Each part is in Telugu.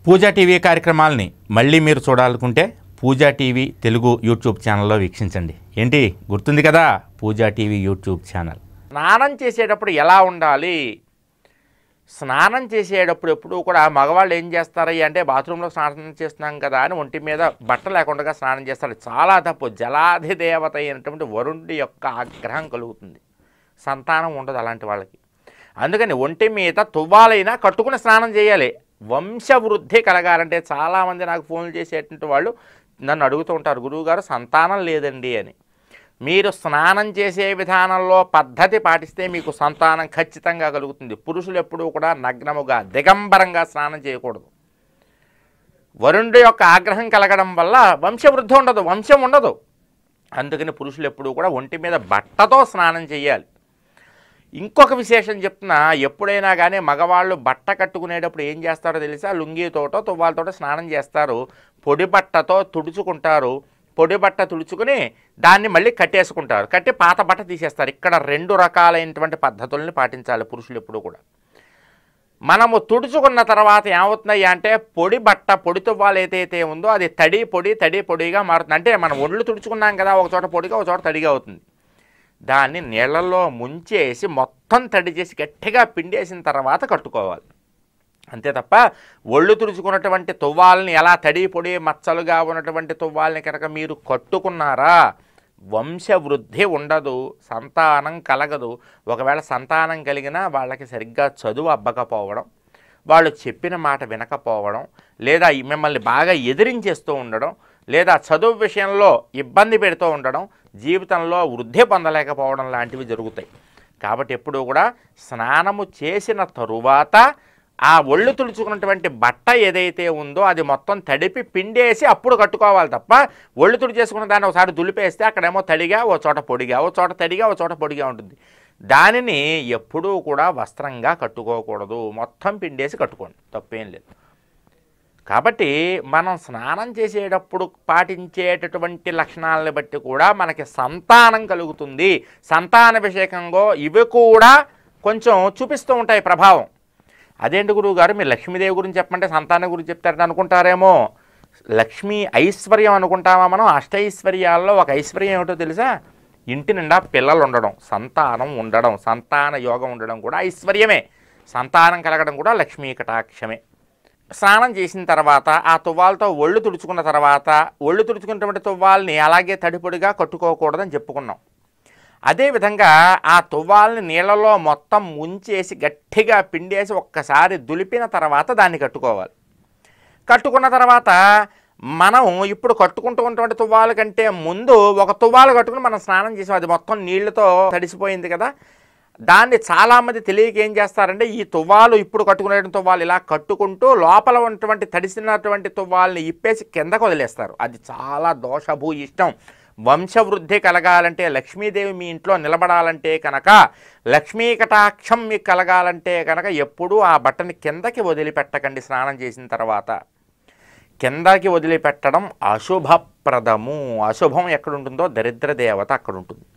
పూజా టీవీ కార్యక్రమాలని మళ్ళీ మీరు చూడాలనుకుంటే పూజా టీవీ తెలుగు యూట్యూబ్ ఛానల్లో వీక్షించండి ఏంటి గుర్తుంది కదా పూజా టీవీ యూట్యూబ్ ఛానల్ స్నానం చేసేటప్పుడు ఎలా ఉండాలి స్నానం చేసేటప్పుడు ఎప్పుడు కూడా మగవాళ్ళు ఏం చేస్తారయ్య అంటే బాత్రూంలో స్నానం చేస్తున్నాం కదా అని ఒంటి మీద బట్ట లేకుండా స్నానం చేస్తారు చాలా తప్పు జలాధి దేవత అయినటువంటి వరుణుడి యొక్క ఆగ్రహం కలుగుతుంది సంతానం ఉండదు అలాంటి వాళ్ళకి అందుకని ఒంటి మీద తువ్వాలైనా కట్టుకుని స్నానం చేయాలి వంశవృద్ధి కలగాలంటే చాలామంది నాకు ఫోన్లు చేసేటువంటి వాళ్ళు నన్ను అడుగుతూ ఉంటారు గురువుగారు సంతానం లేదండి అని మీరు స్నానం చేసే విధానంలో పద్ధతి పాటిస్తే మీకు సంతానం ఖచ్చితంగా కలుగుతుంది పురుషులు ఎప్పుడూ కూడా నగ్నముగా దిగంబరంగా స్నానం చేయకూడదు వరుణుడి యొక్క ఆగ్రహం కలగడం వల్ల వంశవృద్ధి ఉండదు వంశం ఉండదు అందుకని పురుషులు ఎప్పుడూ కూడా ఒంటి మీద బట్టతో స్నానం చేయాలి ఇంకొక విశేషం చెప్తున్నా ఎప్పుడైనా కానీ మగవాళ్ళు బట్ట కట్టుకునేటప్పుడు ఏం చేస్తారో తెలుసా లుంగీతోటో తువ్వాలతోటో స్నానం చేస్తారు పొడి బట్టతో తుడుచుకుంటారు పొడి బట్ట తుడుచుకుని దాన్ని మళ్ళీ కట్టేసుకుంటారు కట్టి పాత బట్ట తీసేస్తారు ఇక్కడ రెండు రకాలైనటువంటి పద్ధతుల్ని పాటించాలి పురుషులు ఎప్పుడు కూడా మనము తుడుచుకున్న తర్వాత ఏమవుతున్నాయి అంటే పొడి బట్ట పొడి తువ్వాలు ఏదైతే ఉందో అది తడి పొడి తడి పొడిగా మారుతుంది అంటే మనం ఒళ్ళు తుడుచుకున్నాం కదా ఒక చోట పొడిగా ఒక చోట తడిగా అవుతుంది దాన్ని నీళ్ళల్లో ముంచేసి మొత్తం తడి చేసి గట్టిగా పిండేసిన తర్వాత కట్టుకోవాలి అంతే తప్ప ఒళ్ళు తుడుచుకున్నటువంటి తువ్వాలని ఎలా తడి పొడి మచ్చలుగా ఉన్నటువంటి తువ్వాలని కనుక మీరు కట్టుకున్నారా వంశవృద్ధి ఉండదు సంతానం కలగదు ఒకవేళ సంతానం కలిగినా వాళ్ళకి సరిగ్గా చదువు అబ్బకపోవడం వాళ్ళు చెప్పిన మాట వినకపోవడం లేదా ఈ మిమ్మల్ని బాగా ఎదిరించేస్తూ ఉండడం లేదా చదువు విషయంలో ఇబ్బంది పెడుతూ ఉండడం జీవితంలో వృద్ధి పొందలేకపోవడం లాంటివి జరుగుతాయి కాబట్టి ఎప్పుడూ కూడా స్నానము చేసిన తరువాత ఆ ఒళ్ళు తుడుచుకున్నటువంటి బట్ట ఏదైతే ఉందో అది మొత్తం తడిపి పిండేసి అప్పుడు కట్టుకోవాలి తప్ప ఒళ్ళు తుడిచేసుకున్న దాన్ని ఒకసారి దులిపేస్తే అక్కడేమో తడిగా ఓ చోట పొడిగా ఓ చోట తడిగా ఓ చోట పొడిగా ఉంటుంది దానిని ఎప్పుడూ కూడా వస్త్రంగా కట్టుకోకూడదు మొత్తం పిండేసి కట్టుకోండి తప్పేం లేదు కాబట్టి మనం స్నానం చేసేటప్పుడు పాటించేటటువంటి లక్షణాలను బట్టి కూడా మనకి సంతానం కలుగుతుంది సంతాన విషయకంగా ఇవి కూడా కొంచెం చూపిస్తూ ఉంటాయి ప్రభావం అదేంటి గురువు గారు మీరు లక్ష్మీదేవి గురించి చెప్పమంటే సంతానం గురించి చెప్తారని అనుకుంటారేమో లక్ష్మీ ఐశ్వర్యం అనుకుంటామా మనం అష్టైశ్వర్యాల్లో ఒక ఐశ్వర్యం ఏమిటో తెలుసా ఇంటి నిండా పిల్లలు ఉండడం సంతానం ఉండడం సంతాన యోగం ఉండడం కూడా ఐశ్వర్యమే సంతానం కలగడం కూడా లక్ష్మీ కటాక్షమే స్నానం చేసిన తర్వాత ఆ తువ్వాలతో ఒళ్ళు తుడుచుకున్న తర్వాత ఒళ్ళు తుడుచుకున్నటువంటి తువ్వాల్ని అలాగే తడిపొడిగా కట్టుకోకూడదని చెప్పుకున్నాం అదేవిధంగా ఆ తువ్వాల్ని నీళ్ళలో మొత్తం ముంచేసి గట్టిగా పిండేసి ఒక్కసారి దులిపిన తర్వాత దాన్ని కట్టుకోవాలి కట్టుకున్న తర్వాత మనం ఇప్పుడు కట్టుకుంటూ ఉన్నటువంటి తువ్వాల కంటే ముందు ఒక తువ్వాలు కట్టుకుని మనం స్నానం చేసాం అది మొత్తం నీళ్లతో తడిసిపోయింది కదా దాన్ని చాలామంది తెలియక ఏం చేస్తారంటే ఈ తువ్వాలు ఇప్పుడు కట్టుకునే తువ్వాలు ఇలా కట్టుకుంటూ లోపల ఉన్నటువంటి తడిసినటువంటి తువ్వాల్ని ఇప్పేసి కిందకు వదిలేస్తారు అది చాలా దోషభూ ఇష్టం వంశవృద్ధి కలగాలంటే లక్ష్మీదేవి మీ ఇంట్లో నిలబడాలంటే కనుక లక్ష్మీ కటాక్షం మీకు కలగాలంటే కనుక ఎప్పుడూ ఆ బట్టని కిందకి వదిలిపెట్టకండి స్నానం చేసిన తర్వాత కిందకి వదిలిపెట్టడం అశుభప్రదము అశుభం ఎక్కడుంటుందో దరిద్ర దేవత అక్కడ ఉంటుంది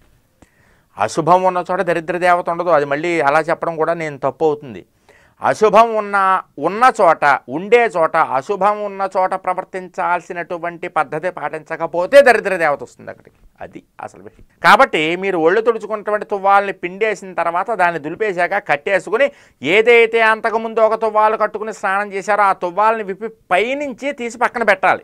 అశుభం ఉన్న చోట దరిద్ర దేవత ఉండదు అది మళ్ళీ అలా చెప్పడం కూడా నేను తప్పు అవుతుంది అశుభం ఉన్న ఉన్న చోట ఉండే చోట అశుభం ఉన్న చోట ప్రవర్తించాల్సినటువంటి పద్ధతి పాటించకపోతే దరిద్ర దేవత వస్తుంది అక్కడికి అది అసలు విషయం కాబట్టి మీరు ఒళ్ళు తుడుచుకున్నటువంటి తువ్వాలని పిండేసిన తర్వాత దాన్ని దులిపేశాక కట్టేసుకుని ఏదైతే అంతకుముందు ఒక తువ్వాలు కట్టుకుని స్నానం చేశారో ఆ తువ్వాలని విప్పి పైనుంచి తీసి పక్కన పెట్టాలి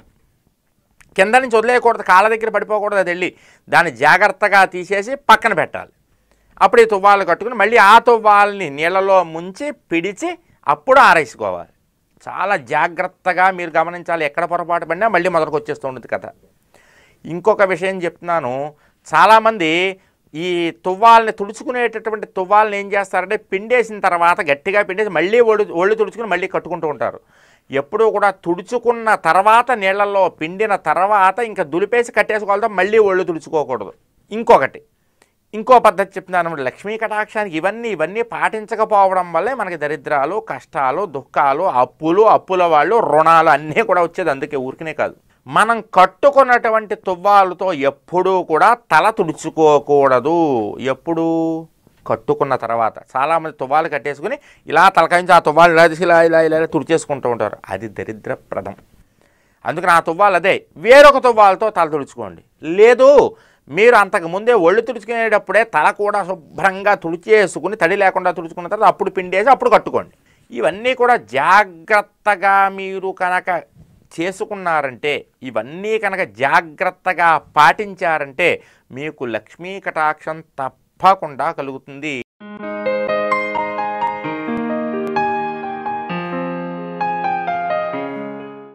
కింద నుంచి వదిలేయకూడదు కాళ్ళ దగ్గర పడిపోకూడదు అది వెళ్ళి దాన్ని జాగ్రత్తగా తీసేసి పక్కన పెట్టాలి అప్పుడు ఈ తువ్వాలు కట్టుకుని మళ్ళీ ఆ తువ్వాలని నీళ్ళలో ముంచి పిడిచి అప్పుడు ఆరేసుకోవాలి చాలా జాగ్రత్తగా మీరు గమనించాలి ఎక్కడ పొరపాటు పడినా మళ్ళీ మొదటికి వచ్చేస్తూ ఉంటుంది కథ ఇంకొక విషయం చెప్తున్నాను చాలామంది ఈ తువ్వాలని తుడుచుకునేటటువంటి తువ్వాలని ఏం చేస్తారంటే పిండేసిన తర్వాత గట్టిగా పిండేసి మళ్ళీ ఒళ్ళు ఒళ్ళు తుడుచుకుని మళ్ళీ కట్టుకుంటూ ఉంటారు ఎప్పుడూ కూడా తుడుచుకున్న తర్వాత నీళ్ళల్లో పిండిన తర్వాత ఇంకా దులిపేసి కట్టేసుకోవాలతో మళ్ళీ ఒళ్ళు తుడుచుకోకూడదు ఇంకొకటి ఇంకో పద్ధతి చెప్తున్నాను అనమాట లక్ష్మీ కటాక్షానికి ఇవన్నీ ఇవన్నీ పాటించకపోవడం వల్లే మనకి దరిద్రాలు కష్టాలు దుఃఖాలు అప్పులు అప్పుల వాళ్ళు రుణాలు అన్నీ కూడా వచ్చేది అందుకే ఊరికనే కాదు మనం కట్టుకున్నటువంటి తువ్వాలతో ఎప్పుడూ కూడా తల తుడుచుకోకూడదు ఎప్పుడు కట్టుకున్న తర్వాత చాలామంది తువ్వాలు కట్టేసుకుని ఇలా తలకాయించి ఆ తువ్వాలు ఇలా తీసి ఇలా ఇలా ఇలా ఇలా తుడిచేసుకుంటూ ఉంటారు అది దరిద్రప్రదం అందుకని ఆ తువ్వాలు అదే వేరొక తువ్వాలతో తల తుడుచుకోండి లేదు మీరు అంతకు ముందే ఒళ్ళు తుడుచుకునేటప్పుడే తల కూడా శుభ్రంగా తుడిచేసుకుని తడి లేకుండా తుడుచుకున్న తర్వాత అప్పుడు పిండేసి అప్పుడు కట్టుకోండి ఇవన్నీ కూడా జాగ్రత్తగా మీరు కనుక చేసుకున్నారంటే ఇవన్నీ కనుక జాగ్రత్తగా పాటించారంటే మీకు లక్ష్మీ కటాక్షం తప్పకుండా కలుగుతుంది